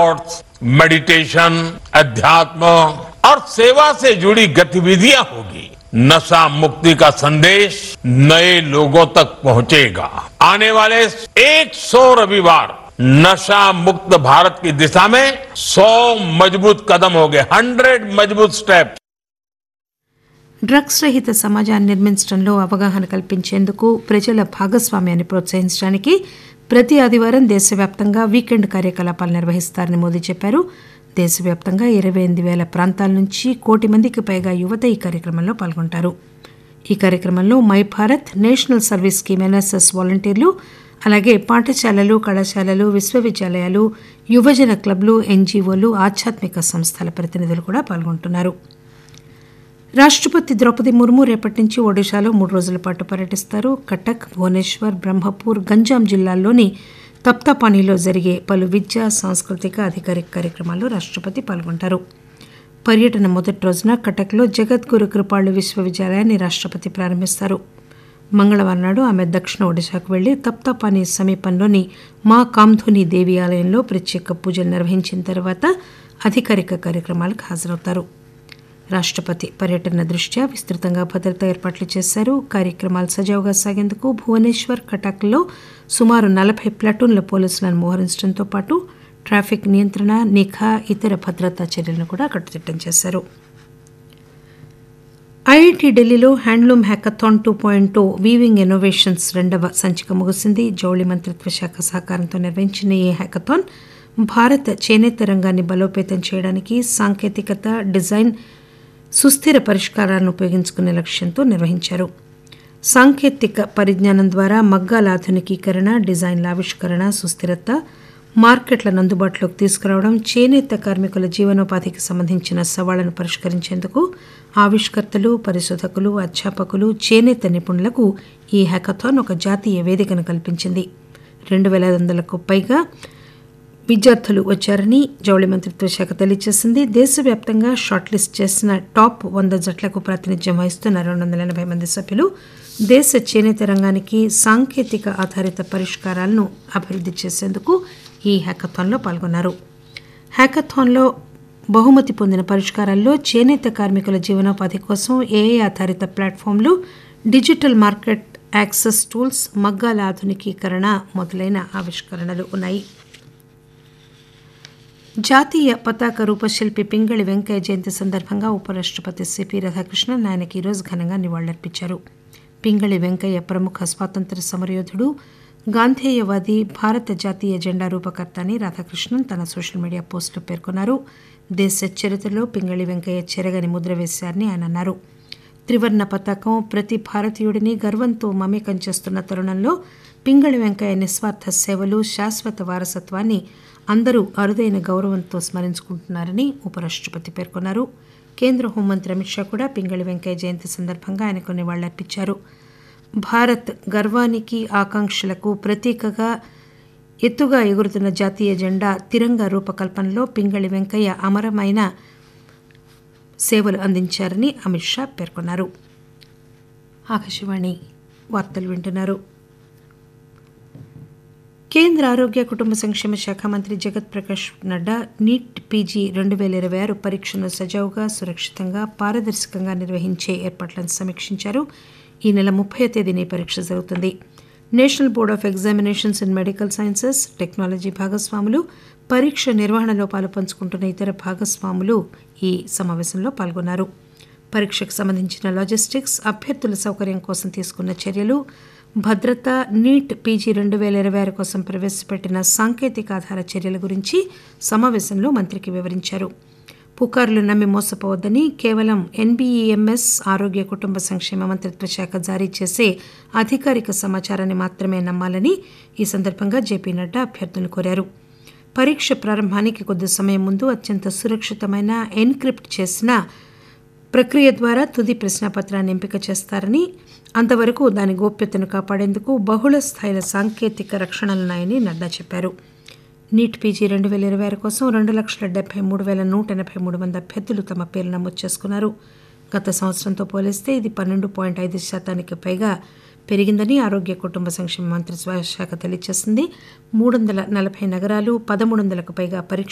sports meditation अध्यात्म और सेवा से जुड़ी गतिविधियां होगी नशा मुक्ति का संदेश नए लोगों तक पहुंचेगा आने वाले 100 रविवार नशा मुक्त भारत की दिशा में 100 मजबूत कदम हो गए 100 मजबूत स्टेप డ్రగ్స్ రహిత సమాజాన్ని నిర్మించడంలో అవగాహన కల్పించేందుకు ప్రజల భాగస్వామ్యాన్ని ప్రోత్సహించడానికి ప్రతి ఆదివారం దేశవ్యాప్తంగా వీకెండ్ కార్యకలాపాలు నిర్వహిస్తారని మోదీ చెప్పారు దేశవ్యాప్తంగా ఇరవై ఎనిమిది వేల ప్రాంతాల నుంచి కోటి మందికి పైగా యువత ఈ కార్యక్రమంలో పాల్గొంటారు ఈ కార్యక్రమంలో my Bharat National Service Scheme NSS వాలంటీర్లు అలాగే పాఠశాలలు కళాశాలలు విశ్వవిద్యాలయాలు యువజన క్లబ్లు ఎన్జీఓలు ఆధ్యాత్మిక సంస్థల ప్రతినిధులు కూడా పాల్గొంటున్నారు రాష్ట్రపతి ద్రౌపది ముర్ము రేపటి నుంచి ఒడిశాలో మూడు రోజుల పాటు పర్యటిస్తారు కటక్ భువనేశ్వర్ బ్రహ్మపూర్ గంజాం జిల్లాల్లోని తప్తాపానీలో జరిగే పలు విద్యా సాంస్కృతిక అధికారిక కార్యక్రమాల్లో రాష్ట్రపతి పాల్గొంటారు పర్యటన మొదటి రోజున కటక్లో జగద్గురు కృపాళ్ళు విశ్వవిద్యాలయాన్ని రాష్ట్రపతి ప్రారంభిస్తారు మంగళవారం నాడు ఆమె దక్షిణ ఒడిశాకు వెళ్లి తప్తాపానీ సమీపంలోని మా కామ్ధుని దేవి ఆలయంలో ప్రత్యేక పూజలు నిర్వహించిన తర్వాత అధికారిక కార్యక్రమాలకు హాజరవుతారు రాష్ట్రపతి పర్యటన దృష్ట్యా విస్తృతంగా భద్రతా ఏర్పాట్లు చేశారు కార్యక్రమాలు సజావుగా సాగేందుకు భువనేశ్వర్ కటక్లో సుమారు నలభై ప్లాటూన్ల పోలీసులను మోహరించడంతో పాటు ట్రాఫిక్ నియంత్రణ నిఘా ఇతర భద్రతా చర్యలను కూడా కట్టుదిట్టం చేశారు ఐఐటి ఢిల్లీలో handloom hackathon two point weaving innovations రెండవ సంచిక ముగిసింది జౌళి మంత్రిత్వ శాఖ సహకారంతో నిర్వహించిన ఈ హ్యాకథాన్ భారత చేనేత రంగాన్ని బలోపేతం చేయడానికి సాంకేతికత డిజైన్ సుస్థిర పరిష్కారాలను ఉపయోగించుకునే లక్ష్యంతో నిర్వహించారు సాంకేతిక పరిజ్ఞానం ద్వారా మగ్గాల ఆధునికీకరణ డిజైన్ల ఆవిష్కరణ సుస్థిరత మార్కెట్లను అందుబాటులోకి తీసుకురావడం చేనేత కార్మికుల జీవనోపాధికి సంబంధించిన సవాళ్లను పరిష్కరించేందుకు ఆవిష్కర్తలు పరిశోధకులు అధ్యాపకులు చేనేత నిపుణులకు ఈ హ్యాకథాన్ ఒక జాతీయ వేదికను కల్పించింది రెండు వేల ఐదు వందలకు పైగా విద్యార్థులు వచ్చారని జౌళి మంత్రిత్వ శాఖ తెలియజేసింది దేశవ్యాప్తంగా షార్ట్ లిస్ట్ చేసిన టాప్ వంద జట్లకు ప్రాతినిధ్యం వహిస్తున్న రెండు వందల ఎనభై మంది సభ్యులు దేశ చేనేత రంగానికి సాంకేతిక ఆధారిత పరిష్కారాలను అభివృద్ధి చేసేందుకు ఈ హ్యాకథాన్లో పాల్గొన్నారు హ్యాకథాన్లో బహుమతి పొందిన పరిష్కారాల్లో చేనేత కార్మికుల జీవనోపాధి కోసం ఏఐ ఆధారిత ప్లాట్ఫామ్లు డిజిటల్ మార్కెట్ యాక్సెస్ టూల్స్ మగ్గాల ఆధునికీకరణ మొదలైన ఆవిష్కరణలు ఉన్నాయి జాతీయ పతాక రూపశిల్పి పింగళి వెంకయ్య జయంతి సందర్భంగా ఉపరాష్ట్రపతి సిపి రాధాకృష్ణన్ ఆయనకి ఈరోజు ఘనంగా నివాళులర్పించారు పింగళి వెంకయ్య ప్రముఖ స్వాతంత్ర సమరయోధుడు గాంధేయవాది భారత జాతీయ జెండా రూపకర్త అని రాధాకృష్ణన్ తన సోషల్ మీడియా పోస్టులో పేర్కొన్నారు దేశ చరిత్రలో పింగళి వెంకయ్య చెరగని ముద్ర వేశారని ఆయన అన్నారు త్రివర్ణ పతాకం ప్రతి భారతీయుడిని గర్వంతో మమేకం చేస్తున్న తరుణంలో పింగళి వెంకయ్య నిస్వార్థ సేవలు శాశ్వత వారసత్వాన్ని అందరూ అరుదైన గౌరవంతో స్మరించుకుంటున్నారని ఉపరాష్ట్రపతి పేర్కొన్నారు కేంద్ర హోంమంత్రి అమిత్ షా కూడా పింగళి వెంకయ్య జయంతి సందర్భంగా ఆయనకు నివాళులర్పించారు భారత్ గర్వానికి ఆకాంక్షలకు ప్రతీకగా ఎత్తుగా ఎగురుతున్న జాతీయ జెండా తిరంగా రూపకల్పనలో పింగళి వెంకయ్య అమరమైన సేవలు అందించారని అమిత్ షా పేర్కొన్నారు ఆకాశవాణి వార్తలు వింటున్నారు కేంద్ర ఆరోగ్య కుటుంబ సంక్షేమ శాఖ మంత్రి జగత్ ప్రకాష్ నడ్డా నీట్ పీజీ రెండు వేల ఇరవై ఆరు పరీక్షను సజావుగా సురక్షితంగా పారదర్శకంగా నిర్వహించే ఏర్పాట్లను సమీక్షించారు ఈ నెల ముప్పై తేదీన ఈ పరీక్ష జరుగుతుంది National Board of Examinations in Medical Sciences technology భాగస్వాములు పరీక్ష నిర్వహణలో పాలు పంచుకుంటున్న ఇతర భాగస్వాములు ఈ సమావేశంలో పాల్గొన్నారు పరీక్షకు సంబంధించిన లాజిస్టిక్స్ అభ్యర్థుల సౌకర్యం కోసం తీసుకున్న చర్యలు భద్రత నీట్ పీజీ రెండు వేల ఇరవై ఆరు కోసం ప్రవేశపెట్టిన సాంకేతిక ఆధార చర్యల గురించి సమావేశంలో మంత్రికి వివరించారు పుకార్లు నమ్మి మోసపోవద్దని కేవలం ఎన్బీఈఎంఎస్ ఆరోగ్య కుటుంబ సంక్షేమ మంత్రిత్వ శాఖ జారీ చేసే అధికారిక సమాచారాన్ని మాత్రమే నమ్మాలని ఈ సందర్భంగా జేపీ నడ్డా అభ్యర్థులను కోరారు పరీక్ష ప్రారంభానికి కొద్ది సమయం ముందు అత్యంత సురక్షితమైన ఎన్క్రిప్ట్ చేసిన ప్రక్రియ ద్వారా తుది ప్రశ్నాపత్రాన్ని ఎంపిక చేస్తారని అంతవరకు దాని గోప్యతను కాపాడేందుకు బహుళ స్థాయిల సాంకేతిక రక్షణలున్నాయని నడ్డా చెప్పారు నీట్ పీజీ రెండు వేల ఇరవై ఆరు కోసం రెండు లక్షల డెబ్బై మూడు వేల నూట ఎనభై మూడు మంది అభ్యర్థులు తమ పేర్లు నమోదు చేసుకున్నారు గత సంవత్సరంతో పోలిస్తే ఇది పన్నెండు పాయింట్ ఐదు శాతానికి పైగా పెరిగిందని ఆరోగ్య కుటుంబ సంక్షేమ మంత్రిత్వ శాఖ తెలియజేసింది మూడు వందల నలభై నగరాలు పదమూడు వందలకు పైగా పరీక్ష